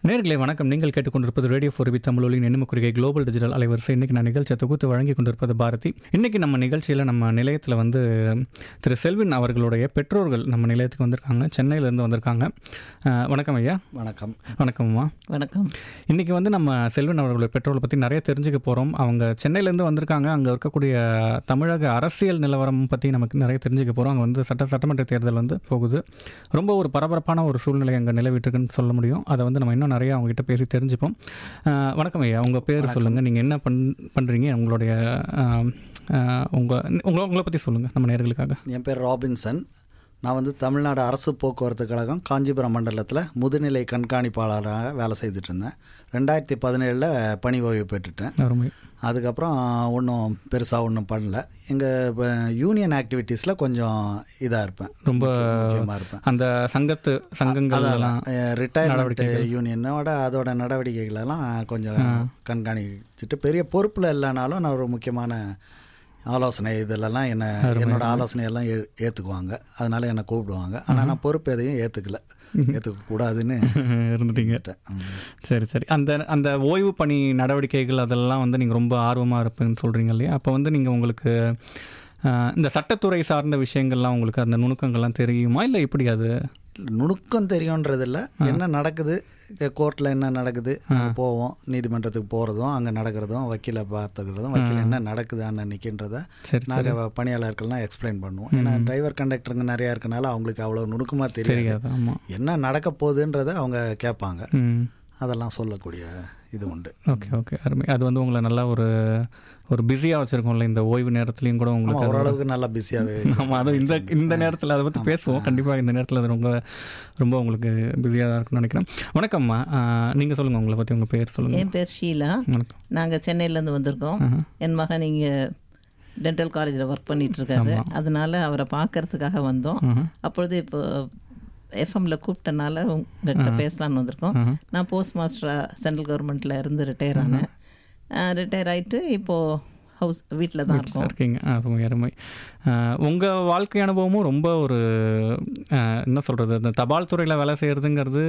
நேர்களே வணக்கம் நீங்கள் கேட்டுக்கொண்டிருப்பது ரேடியோ ஃபோர் வி தமிழொலியின் எண்ணிம குறிகை குளோபல் டிஜிட்டல் அலைவரிசை இன்னைக்கு நான் நிகழ்ச்சியை தொகுத்து வழங்கி கொண்டிருப்பது பாரதி இன்னைக்கு நம்ம நிகழ்ச்சியில் நம்ம நிலையத்தில் வந்து திரு செல்வின் அவர்களுடைய பெற்றோர்கள் நம்ம நிலையத்துக்கு வந்திருக்காங்க சென்னையிலேருந்து வந்திருக்காங்க அஹ், வணக்கம் ஐயா வணக்கம் வணக்கம் அம்மா வணக்கம் இன்னைக்கு வந்து நம்ம செல்வன் அவர்களுடைய பெற்றோர்களை பற்றி நிறைய தெரிஞ்சுக்க போகிறோம் அவங்க சென்னையிலேருந்து வந்திருக்காங்க அங்கே இருக்கக்கூடிய தமிழக அரசியல் நிலவரம் பற்றி நமக்கு நிறைய தெரிஞ்சுக்க போகிறோம் அங்கே வந்து சட்ட சட்டமன்ற தேர்தல் வந்து போகுது ரொம்ப ஒரு பரபரப்பான ஒரு சூழ்நிலை அங்கே நிலவிட்டுருக்குன்னு சொல்ல முடியும் அதை வந்து நம்ம இன்னும் நிறைய அவங்ககிட்ட பேசி தெரிஞ்சுப்போம் அஹ், வணக்கம் ஐயா உங்கள் பேர் சொல்லுங்கள் நீங்கள் என்ன பண் பண்ணுறீங்க உங்களுடைய அஹ், அஹ், உங்க உங்களை உங்களை பற்றி சொல்லுங்கள் நம்ம நேர்களுக்காக என் பேர் ராபின்சன் நான் வந்து தமிழ்நாடு அரசு போக்குவரத்து கழகம் காஞ்சிபுரம் மண்டலத்தில் முதுநிலை கண்காணிப்பாளராக வேலை செய்துட்டு இருந்தேன் ரெண்டாயிரத்தி பதினேழில் பணி ஓய்வு பெற்றுட்டேன் அருமை அதுக்கப்புறம் ஒன்றும் பெருசாக ஒன்றும் பண்ணல எங்கள் யூனியன் ஆக்டிவிட்டீஸில் கொஞ்சம் இதாக இருப்பேன் ரொம்ப முக்கியமாக இருப்பேன் அந்த சங்கத்து சங்கங்கள் எல்லாம் ரிட்டையர்மெண்ட் யூனியனோட அதோட நடவடிக்கைகளெல்லாம் கொஞ்சம் கண்காணிச்சுட்டு பெரிய பொறுப்பில் இல்லைனாலும் நான் ஒரு முக்கியமான ஆலோசனை இதிலெல்லாம் என்ன என்னோட ஆலோசனை எல்லாம் ஏ- ஏற்றுக்குவாங்க அதனால என்னை கூப்பிடுவாங்க ஆனால் நான் பொறுப்பு எதையும் ஏற்றுக்கல ஏற்றுக்க கூடாதுன்னு இருந்துட்டீங்க விட்டேன். ம். சரி சரி அந்த அந்த ஓய்வு பணி நடவடிக்கைகள் அதெல்லாம் வந்து நீங்கள் ரொம்ப ஆர்வமாக இருப்பேன்னு சொல்கிறீங்க இல்லையா அப்போ வந்து நீங்கள் உங்களுக்கு அஹ், இந்த சட்டத்துறை சார்ந்த விஷயங்கள்லாம் உங்களுக்கு அந்த நுணுக்கங்கள்லாம் தெரியுமா இல்லை எப்படி அது நுணுக்கம் தெரியுன்றதில்ல என்ன நடக்குது கோர்ட்டில் என்ன நடக்குது அங்க போவோம் நீதிமன்றத்துக்கு போகிறதும் அங்கே நடக்கிறதும் வக்கீலை பார்த்துக்கிறதும் வக்கீல் என்ன நடக்குது அன்னைக்குன்றத சரி நாங்கள் பணியாளர்கள்லாம் எக்ஸ்பிளைன் பண்ணுவோம் ஏன்னா டிரைவர் கண்டக்டருங்க நிறையா இருக்கனால அவங்களுக்கு அவ்வளோ நுணுக்கமாக தெரியாது தெரியாது ஆமாம் என்ன நடக்க போகுதுன்றத அவங்க கேட்பாங்க ம் அதெல்லாம் சொல்லக்கூடிய இது உண்டு ஓகே ஓகே அருமை அது வந்து உங்களை நல்லா ஒரு ஒரு பிஸியாக வச்சுருக்கோம்ல இந்த ஓய்வு நேரத்துலையும் கூட ஆமா, உங்களுக்கு அது- ஓரளவுக்கு நல்லா பிஸியாகவே ஆமாம் அதுவும் இந்த இந்த நேரத்தில் அதை பற்றி பேசுவோம் கண்டிப்பாக இந்த நேரத்தில் அது ரொம்ப ரொம்ப உங்களுக்கு பிஸியாக தான் இருக்கும்னு நினைக்கிறேன் வணக்கம்மா நீங்கள் சொல்லுங்கள் உங்களை பற்றி உங்கள் பேர் சொல்லுங்கள் என் பேர் ஷீலா வணக்கம் நாங்கள் சென்னையிலேருந்து வந்திருக்கோம் என் மகன் இங்கே டென்டல் காலேஜில் ஒர்க் பண்ணிட்டு இருக்காரு அதனால அவரை பார்க்கறதுக்காக வந்தோம் அப்பொழுது இப்போ எஃப்எம்ல கூப்பிட்டனால உங்ககிட்ட பேசலாம்னு வந்திருக்கோம் நான் போஸ்ட் மாஸ்டராக சென்ட்ரல் கவர்மெண்ட்டில் இருந்து ரிட்டையர் ஆனேன் ரிட்டையர் ஆயிட்டு இப்போது ஹவுஸ் வீட்டில் தான் இருக்கோம் இருக்கீங்க அருமை அருமை உங்கள் வாழ்க்கை அனுபவமும் ரொம்ப ஒரு அஹ், என்ன சொல்கிறது இந்த தபால் துறையில் வேலை செய்கிறதுங்கிறது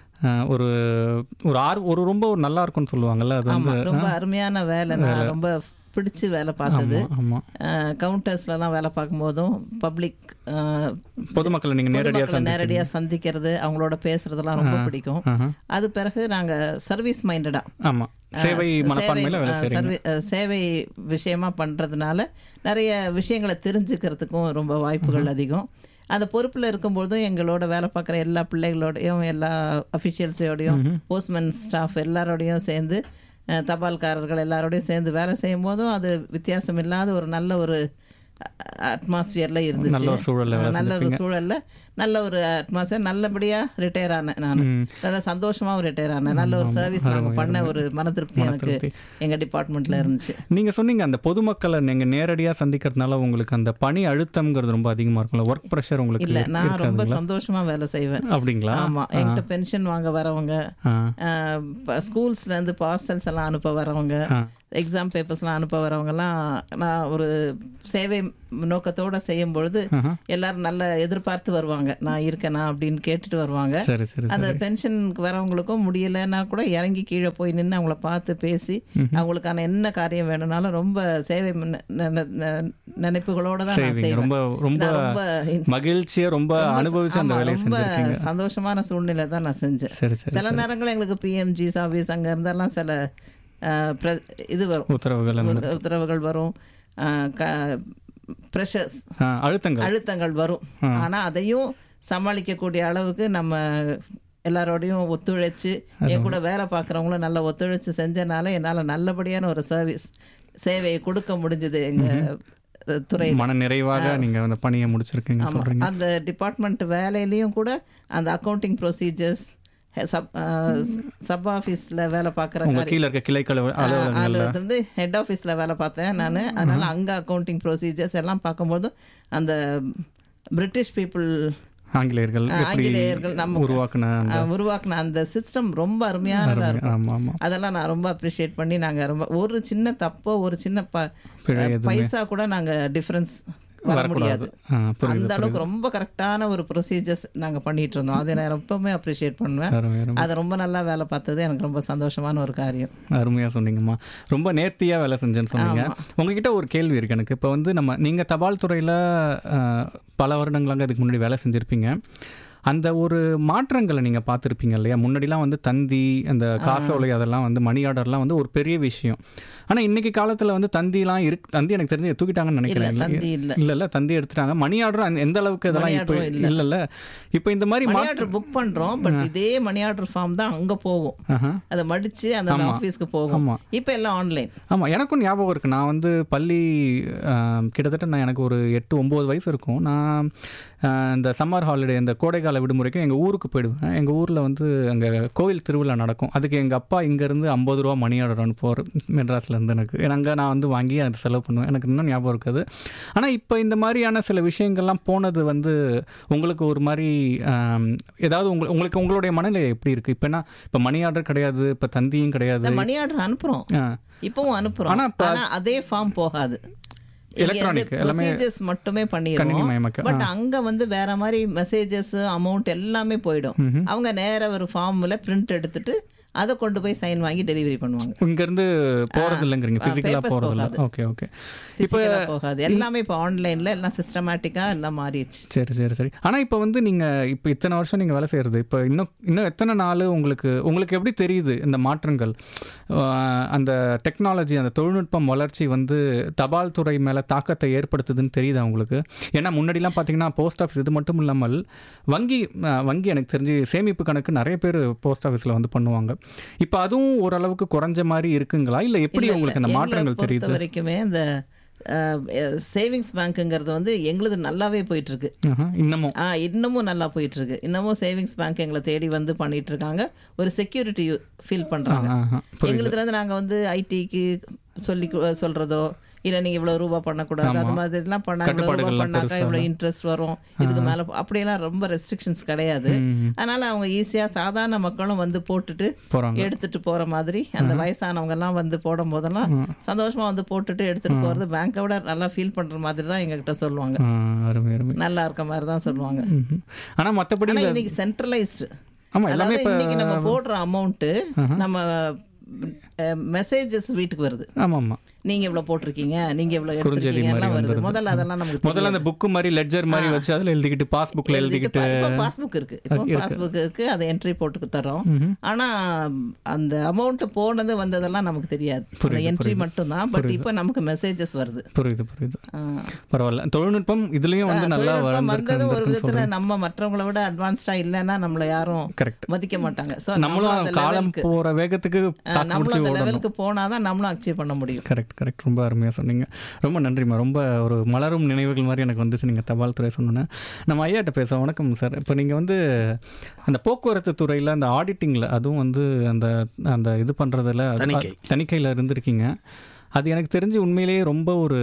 ஒரு ஒரு ஆர் ஒரு ரொம்ப ஒரு நல்லா இருக்கும்னு சொல்லுவாங்கல்ல அது வந்து ஆமாம் ரொம்ப அருமையான வேலை நான் ரொம்ப பிடிச்சு வேலை பார்த்தது ஆமாம் கவுண்டர்ஸ்லலாம் வேலை பார்க்கும்போதும் பப்ளிக் பொதுமக்களை நீங்கள் நேரடியாக பொதுமக்களை நேரடியாக சந்திக்கிறது அவங்களோட பேசுறதெல்லாம் ரொம்ப பிடிக்கும் அது பிறகு நாங்கள் சர்வீஸ் மைண்டடாக ஆமாம் சேவை மனப்பான்மையில் வேலை செய்கிறீங்க சேவை விஷயமா பண்றதுனால நிறைய விஷயங்களை தெரிஞ்சுக்கிறதுக்கும் ரொம்ப வாய்ப்புகள் அதிகம் அந்த பொறுப்பில் இருக்கும்பொழுதும் எங்களோட வேலை பார்க்குற எல்லா பிள்ளைகளோடையும் எல்லா அஃபிஷியல்ஸோடையும் போஸ்ட்மேன் ஸ்டாஃப் எல்லாரோடையும் சேர்ந்து அஹ், தபால்காரர்கள் எல்லாரோடையும் சேர்ந்து வேலை செய்யும் போதும் அது வித்தியாசம் இல்லாத ஒரு நல்ல ஒரு அட்மாஸ்பியர்ல இருந்துச்சு நல்ல ஒரு சூழல்ல வேலை அஹ், நல்ல ஒரு சூழல்ல நல்ல ஒரு அட்மாஸ்பியர் நல்லபடியா ரிட்டையர் ஆனேன் நான் நல்ல சந்தோஷமாவும் ரிட்டையர் ஆனேன் நல்ல ஒரு சர்வீஸ் நாங்க பண்ண ஒரு மன திருப்தி எனக்கு திருப்தி. எங்க டிபார்ட்மெண்ட்ல இருந்துச்சு நீங்கள் சொன்னீங்க அந்த பொதுமக்களை நீங்கள் நேரடியாக சந்திக்கிறதுனால உங்களுக்கு அந்த பணி அழுத்தம்ங்கிறது ரொம்ப அதிகமாக இருக்கும்ல ஒர்க் ப்ரெஷர் உங்களுக்கு இல்ல நான் ரொம்ப சந்தோஷமா வேலை செய்வேன் அப்படிங்களா ஆமா என்கிட்ட பென்ஷன் வாங்க வரவங்க ஆ ஸ்கூல்ஸ்ல இருந்து பார்சல்ஸ் எல்லாம் அனுப்ப வரவங்க ஆ. எக்ஸாம் பேப்பர்ஸ்லாம் அனுப்ப வரவங்கலாம் நான் ஒரு சேவை நோக்கத்தோட செய்யும் பொழுது எல்லாரும் நல்ல எதிர்பார்த்து வருவாங்க நான் இருக்கேனா அப்படின்னு கேட்டுட்டு வருவாங்க சரி சரி அந்த பென்ஷனுக்கு வரவங்களுக்கும் முடியலைன்னா கூட இறங்கி கீழே போய் நின்று அவங்கள பார்த்து பேசி அவங்களுக்கான என்ன காரியம் வேணும்னாலும் ரொம்ப சேவை ந- ந- ந- நினைப்புகளோட தான் நான் செய்வீங்க செய்வேன் ரொம்ப ரொம்ப நான் ரொம்ப மகிழ்ச்சியை ரொம்ப அனுபவிச்சு அந்த ஆமா, வேலையை ரொம்ப செஞ்சிருக்கீங்க சந்தோஷமான சூழ்நிலை தான் நான் செஞ்சேன் சரி சரி சில நேரங்கள் எங்களுக்கு பிஎம்ஜி ஆஃபீஸ் அங்க இருந்தெல்லாம் சில அஹ், பிர- இது வரும் உத்தரவுகள் அந்த உத்த- உத்தரவுகள் வரும் ப்ரெஷர்ஸ் ஆ, அழுத்தங்கள் அழுத்தங்கள் வரும் ஆனா அதையும் சமாளிக்கக்கூடிய அளவுக்கு நம்ம எல்லாரோடையும் ஒத்துழைச்சு என் கூட வேலை பார்க்குறவங்களும் நல்லா ஒத்துழைச்சு செஞ்சனால என்னால நல்லபடியான ஒரு சர்வீஸ் சேவையை கொடுக்க முடிஞ்சது எங்க அஹ், துறை மன நிறைவாக நீங்க அந்த பணியை முடிச்சிருக்கீங்க சொல்றீங்க அந்த டிபார்ட்மெண்ட் வேலையிலயும் கூட அந்த அக்கௌண்டிங் ப்ரொசீஜர்ஸ் சப் சப் ஆஃபீஸில் வேலை பார்க்குற உங்க கீழ இருக்க கிளைக்கள் அலுவலகங்கள் அலுவலகத்துல வந்து ஹெட் ஆஃபீஸில் வேலை பார்த்தேன் நான் அதனால அங்கே அக்கௌண்டிங் ப்ரொசீஜர்ஸ் எல்லாம் பார்க்கும்போது அந்த பிரிட்டிஷ் பீப்புள் ஆங்கிலேயர்கள் எப்படி ஆங்கிலேயர்கள் நம்ம உருவாக்குன அந்த உருவாக்குன அந்த சிஸ்டம் ரொம்ப அருமையானதா இருக்கும் ஆமா ஆமா அதெல்லாம் நான் ரொம்ப அப்ரிஷியேட் பண்ணி நாங்க ரொம்ப ஒரு சின்ன தப்போ ஒரு சின்ன ப பிழை எதுவுமே பைசா கூட நாங்க டிஃபரன்ஸ் வர வரக்கூடாது முடியாது ஆ, புரியுது அந்த அளவுக்கு ரொம்ப கரெக்டான ஒரு ப்ரொசீஜர்ஸ் நாங்க பண்ணிட்டு இருந்தோம் அதை நான் எப்பவுமே அப்ரிஷியேட் பண்ணுவேன் அருமை அருமை அதை ரொம்ப நல்லா வேலை பார்த்தது எனக்கு ரொம்ப சந்தோஷமான ஒரு காரியம் அருமையாக சொன்னீங்கம்மா ரொம்ப நேர்த்தியாக வேலை செஞ்சேன்னு சொன்னீங்க உங்ககிட்ட ஒரு கேள்வி இருக்கு எனக்கு இப்போ வந்து நம்ம நீங்கள் தபால் துறையில் பல வருடங்களாக இதுக்கு முன்னாடி வேலை செஞ்சுருப்பீங்க அந்த ஒரு மாற்றங்களை நீங்கள் பார்த்துருப்பீங்க இல்லையா முன்னாடிலாம் வந்து தந்தி அந்த காசோலை அதெல்லாம் வந்து மணி ஆர்டர்லாம் வந்து ஒரு பெரிய விஷயம் ஆனால் இன்னைக்கு காலத்தில் வந்து தந்திலாம் இருக்கு தந்தி எனக்கு தெரிஞ்சு தூக்கிட்டாங்கன்னு இல்ல நினைக்கிறேன் இல்லையா? தந்தி இல்ல இல்ல இல்ல தந்தி எடுத்துட்டாங்க மணி ஆர்டர் அந்த- எந்த அளவுக்கு இதெல்லாம் மணி இப்போ ஆர்டரும் இல்ல. இல்ல இல்ல இப்போ இந்த மாதிரி மணி மா- ஆர்டர் புக் பண்றோம் பட் இதே மணி ஆர்டர் ஃபார்ம் தான் அங்க போகும் ஆஹா. அதை மடிச்சு அந்த ஆஃபீஸ்க்கு போகும் ஆமா. இப்போ எல்லாம் ஆன்லைன் ஆமாம் எனக்கும் ஞாபகம் இருக்குது நான் வந்து பள்ளி ஆம், கிட்டத்தட்ட நான் எனக்கு ஒரு எட்டு ஒம்பது வயசு இருக்கும் நான் ஆ, இந்த சம்மர் ஹாலிடே இந்த கோடைக்கால விடுமுறைக்கு எங்கள் ஊருக்கு போயிடுவேன் எங்கள் ஊரில் வந்து அங்கே கோவில் திருவிழா நடக்கும் அதுக்கு எங்கள் அப்பா இங்கேருந்து ஐம்பது ரூபா மணி ஆர்டர் அனுப்புவார் மெட்ராஸ்லேருந்து எனக்கு அங்கே நான் வந்து வாங்கி அது செலவு பண்ணுவேன் எனக்கு இன்னும் ஞாபகம் இருக்காது ஆனால் இப்போ இந்த மாதிரியான சில விஷயங்கள்லாம் போனது வந்து உங்களுக்கு ஒரு மாதிரி ஆம், ஏதாவது உங்க உங்களுக்கு உங்களுடைய மனநிலை எப்படி இருக்குது இப்போ என்ன இப்போ மணி ஆர்டர் கிடையாது இப்போ தந்தியும் கிடையாது மணி ஆர்டர் அனுப்புறோம் ஆ இப்பவும் அனுப்புறோம் ஆனா இப்ப- ஆனா அதே ஃபார்ம் போகாது Electronic, எல்லாமே மெசேஜஸ் மட்டுமே கணினி பண்ணிடுவோம் மயமாக்க பட் அங்க வந்து வேற மாதிரி மெசேஜஸ் அமௌண்ட் எல்லாமே போயிடும் அவங்க நேரா ஒரு ஃபார்ம்ல பிரிண்ட் எடுத்துட்டு அதை கொண்டு போய் சைன் வாங்கி டெலிவரி பண்ணுவாங்க இங்கேருந்து போகிறது இல்லைங்கிறீங்க ஆ, ஃபிசிக்கலாக papers போகிறது இல்லை போகாது. ஓகே ஓகே Physical ஆ போகாது எல்லாமே இப்போ ஆன்லைன்ல எல்லாம் சிஸ்டமேட்டிக்கா எல்லாம் மாறிடுச்சு சரி சரி சரி ஆனால் இப்போ வந்து நீங்கள் இப்போ இத்தனை வருஷம் நீங்கள் வேலை செய்கிறது இப்போ இன்னும் இன்னும் எத்தனை நாள் உங்களுக்கு உங்களுக்கு எப்படி தெரியுது இந்த மாற்றங்கள் ஆஹ் அந்த டெக்னாலஜி அந்த தொழில்நுட்பம் வளர்ச்சி வந்து தபால் துறை மேலே தாக்கத்தை ஏற்படுத்துதுன்னு தெரியுதா உங்களுக்கு ஏன்னா முன்னாடிலாம் பார்த்தீங்கன்னா போஸ்ட் ஆஃபீஸ் இது மட்டும் இல்லாமல் வங்கி ஆஹ் வங்கி எனக்கு தெரிஞ்சு சேமிப்பு கணக்கு நிறைய பேர் போஸ்ட் ஆஃபீஸில் வந்து பண்ணுவாங்க இப்போ அதுவும் ஓரளவுக்கு குறைஞ்ச மாதிரி இருக்குங்களா இல்லை எப்படி இல்ல, உங்களுக்கு அந்த எங்களை மாற்றங்கள் பொறுத்த தெரியுது வரைக்குமே இந்த சேவிங்ஸ் பேங்க்குங்கிறது வந்து எங்களுது நல்லாவே போயிட்டு இருக்கு ஆஹா, இன்னமும் ஆ இன்னமும் நல்லா போயிட்டு இருக்கு இன்னமும் சேவிங்ஸ் பேங்க் எங்களை தேடி வந்து பண்ணிட்டு இருக்காங்க ஒரு செக்யூரிட்டி ஃபீல் பண்றாங்க ஆஹா, புரியுது எங்களுதுல இருந்து நாங்க வந்து ஐடிக்கு சொல்லி கு- சொல்றதோ இல்ல நீங்க இவ்வளவு ரூபா பண்ணக்கூடாது அது மாதிரி எல்லாம் பண்ணா இவ்வளவு ரூபா கட்டுப்பாடுகள்லாம் பண்ணாக்கா பெருசா இவ்வளவு இன்ட்ரெஸ்ட் வரும் இதுக்கு மேல போ- அப்படியெல்லாம் ரொம்ப ரெஸ்ட்ரிக்ஷன்ஸ் கிடையாது ம், அதனால அவங்க ஈஸியா சாதாரண மக்களும் வந்து போட்டுட்டு போகிறாங்க எடுத்துட்டு போற மாதிரி அந்த வயசானவங்க எல்லாம் வந்து போடும் போதெல்லாம் சந்தோஷமா வந்து போட்டுட்டு எடுத்துட்டு போறது பேங்கை விட நல்லா ஃபீல் பண்ற மாதிரி தான் எங்ககிட்ட சொல்லுவாங்க ஆ, அருமை அருமை நல்லா இருக்க மாதிரி தான் சொல்லுவாங்க ம்ஹும். ஆனா மத்தபடி ஆனா இன்னைக்கு சென்ட்ரலைஸ்டு ஆமா எல்லாமே அதாவது இப்ப இன்னைக்கு நம்ம போடுற அமௌண்ட் நம்ம மெசேஜஸ் வீட்டுக்கு வருது ஆமா ஆமா நீங்க இவ்வளவு போட்டிருக்கீங்க நீங்க இவ்வளவு குறுஞ்செய்தி எடுத்திருக்கீங்க எல்லாம் மாதிரி வருது வந்துருது. முதல்ல அதெல்லாம் நமக்கு முதல்ல அந்த புக்கு மாதிரி லெட்ஜர் மாதிரி வச்சு அதுல எழுதிக்கிட்டு பாஸ்புக்ல எழுதிக்கிட்டு பாஸ்புக் இருக்கு இப்போ பாஸ்புக் இருக்கு அதை என்ட்ரி போட்டு தரோம் ஆனா அந்த அமௌண்ட் போனது வந்ததெல்லாம் நமக்கு தெரியாது அந்த என்ட்ரி மட்டும் தான் பட் இப்போ நமக்கு மெசேஜஸ் வருது புரியுது புரியுது ஆ. பரவாயில்ல தொழில்நுட்பம் இதுலயும் வந்து நல்லா தொழில்நுட்பம் வளர்ந்துருக்கு வந்தது ஒரு வளர்ந்துருக்குன்னு விதத்துல நம்ம மற்றவங்கள விட அட்வான்ஸ்டா இல்லைன்னா நம்மள யாரும் கரெக்ட் மதிக்க மாட்டாங்க ஸோ நம்மளும் காலம் போற வேகத்துக்கு தாக்கு நம்மளும் பிடிச்சி அந்த ஓடணும் லெவலுக்கு போனாதான் நம்மளும் அச்சீவ் பண்ண முடியும் கரெக்ட் கரெக்ட் ரொம்ப அருமையாக சொன்னீங்க ரொம்ப நன்றிம்மா ரொம்ப ஒரு மலரும் நினைவுகள் மாதிரி எனக்கு வந்துச்சு நீங்கள் தபால் துறை சொன்னோன்னே நம்ம ஐயாட்ட பேசுவோம் வணக்கம் சார் இப்போ நீங்கள் வந்து அந்த போக்குவரத்து துறையில் அந்த ஆடிட்டிங்கில் அதுவும் வந்து அந்த அந்த இது பண்ணுறதுல தணிக்கை. தணிக்கையில் இருந்திருக்கீங்க அது எனக்கு தெரிஞ்சு உண்மையிலேயே ரொம்ப ஒரு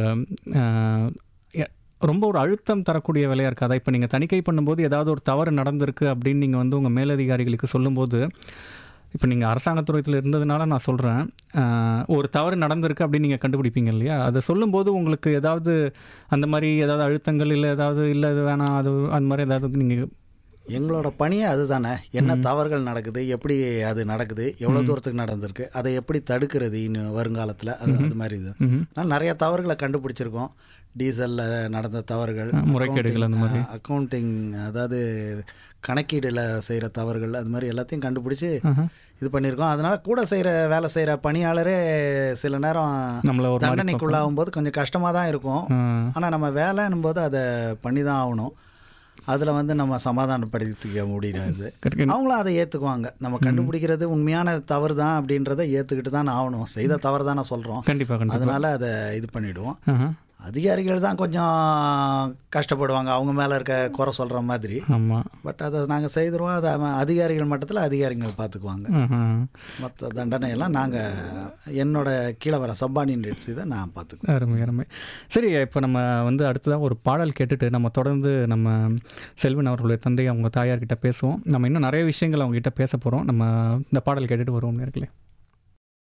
ஆஹ், எ- ரொம்ப ஒரு அழுத்தம் தரக்கூடிய வேலையாக இருக்காதா இப்போ நீங்கள் தணிக்கை பண்ணும்போது ஏதாவது ஒரு தவறு நடந்திருக்கு அப்படின்னு நீங்கள் வந்து உங்கள் மேலதிகாரிகளுக்கு சொல்லும்போது இப்போ நீங்கள் அரசாங்கத்துறையில் இருந்ததுனால நான் சொல்கிறேன் ஒரு தவறு நடந்திருக்கு அப்படின்னு நீங்கள் கண்டுபிடிப்பீங்க இல்லையா அதை சொல்லும்போது உங்களுக்கு ஏதாவது அந்த மாதிரி ஏதாவது அழுத்தங்கள் இல்லை ஏதாவது இல்லை இது வேணாம் அது அந்த மாதிரி ஏதாவது நீங்கள் எங்களோட பணியே அதுதானே என்ன தவறுகள் நடக்குது எப்படி அது நடக்குது எவ்வளோ தூரத்துக்கு நடந்திருக்கு அதை எப்படி தடுக்கிறது இன்னும் வருங்காலத்தில் அது அது மாதிரி இது நான் நிறைய தவறுகளை கண்டுபிடிச்சிருக்கோம் டீசலில் நடந்த தவறுகள் முறைகேடுகள் அந்த மாதிரி. அக்கௌண்டிங் அதாவது கணக்கீடில் செய்கிற தவறுகள் அது மாதிரி எல்லாத்தையும் கண்டுபிடிச்சி இது பண்ணியிருக்கோம் அதனால கூட செய்கிற வேலை செய்கிற பணியாளரே சில நேரம் நம்மள ஒரு மாதிரி தண்டனைக்குள்ளாகும் போது கொஞ்சம் கஷ்டமாக தான் இருக்கும் ஆ, ஆனால் நம்ம வேலைன்னும் போது அதை பண்ணி தான் ஆகணும் அதில் வந்து நம்ம சமாதானப்படுத்திக்க முடியாது correct. அவங்களும் அதை ஏற்றுக்குவாங்க நம்ம கண்டுபிடிக்கிறது உண்மையான தவறு தான் அப்படின்றத ஏற்றுக்கிட்டு தான் ஆகணும் செய்த தவறு தானே சொல்கிறோம் கண்டிப்பாக கண்டிப்பாக அதனால அதை இது பண்ணிவிடுவோம் ஆஹா. அதிகாரிகள் தான் கொஞ்சம் கஷ்டப்படுவாங்க அவங்க மேலே இருக்க குறை சொல்கிற மாதிரி ஆமாம் பட் அதை நாங்கள் செய்திருவோம் அதை அவன் அதிகாரிகள் மட்டத்தில் அதிகாரிகள் பார்த்துக்குவாங்க ஆஹா. மற்ற தண்டனையெல்லாம் நாங்கள் என்னோட கீழே வர சப்பார்டினேட்ஸ் இதை நான் பார்த்துக்குவேன் அருமை அருமை சரி இப்போ நம்ம வந்து அடுத்ததாக ஒரு பாடல் கேட்டுட்டு நம்ம தொடர்ந்து நம்ம செல்வன் அவர்களுடைய தந்தை அவங்க தாயார்கிட்ட பேசுவோம் நம்ம இன்னும் நிறைய விஷயங்கள் அவங்க கிட்ட பேச போகிறோம் நம்ம இந்த பாடல் கேட்டுட்டு வருவோம் நேர்களே